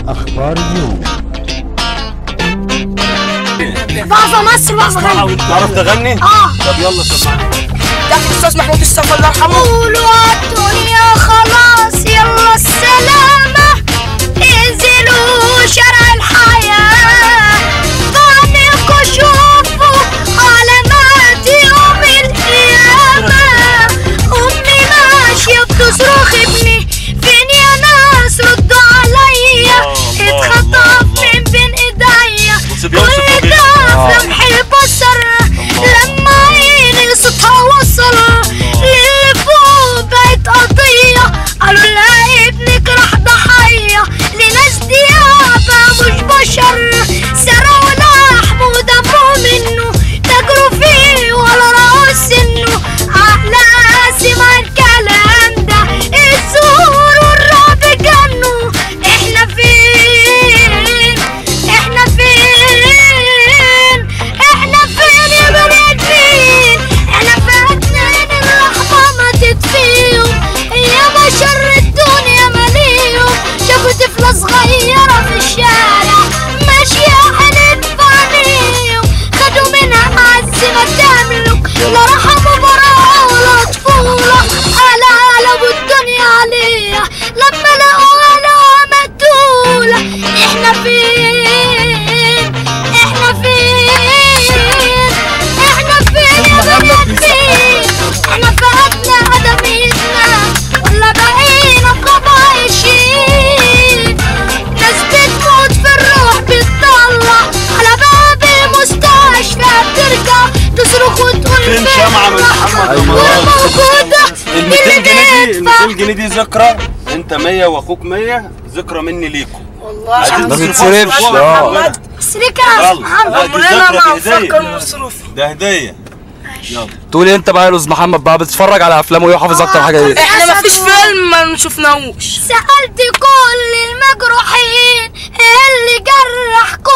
أخبار اليوم بعرف امثل بعرف اغني تعرف تغني؟ اه طب يلا سمعني ده الاستاذ محمود الصفا الله يرحمه قولوا الدنيا خلاص يلا السلامة انزلوا شارع الحياة بعدكوا شوفوا علامات يوم القيامة أمي ماشية بتصرخ ابني فين يا ناس ردوا عليا الله، اتخطف الله. من بين ايديا بص بيوصف كل وبيحكي. ده في لمح البصر لما عيني صوتها وصل للي فوق بقت قضية قالوا لا ابنك راح ضحية لناس ديابة مش بشر سرقوا لحمه ودمه منه تاجروا فيه ولا رأوا سنه عقل قاسي مع الكلام ده الزهور والرعب جنوا احنا فين احنا فين احنا فين يا بني ادمين احنا فاتنا ان اللحظه ماتت فيهم يا بشر الدنيا مليهم شافوا طفله صغيره في الشارع ماشيه حنين في عينيهم خدوا منها اعز ما تملك لا رحموا براءه ولا طفوله على قلبوا الدنيا عليها لما لقوها لقوها مقتوله احنا فين احنا فين احنا فين يا بني ادمين احنا فقدنا ادميتنا ولا بقينا في غابة عايشين ناس بتموت في الروح بتطلع على باب المستشفى بترجع تصرخ وتقول فين شمعة من محمد رمضان؟ موجودة ال 200 جنيه دي ال 200 جنيه دي ذكرى انت 100 واخوك 100 ذكرى مني ليكم والله عايزين عم ما تصرفوا بيتصرفش، فلوس اه. محمد. سريكة يا يلا. محمد لا، دي عمرنا ذكرى، ما دي هدية. نفكر نصرف ده هديه يلا تقول إيه انت بقى يا استاذ محمد بقى بتتفرج على افلام وايه وحافظ اكتر حاجه ايه احنا ما فيش فيلم ما شفناهوش سألت كل المجروحين اللي جرح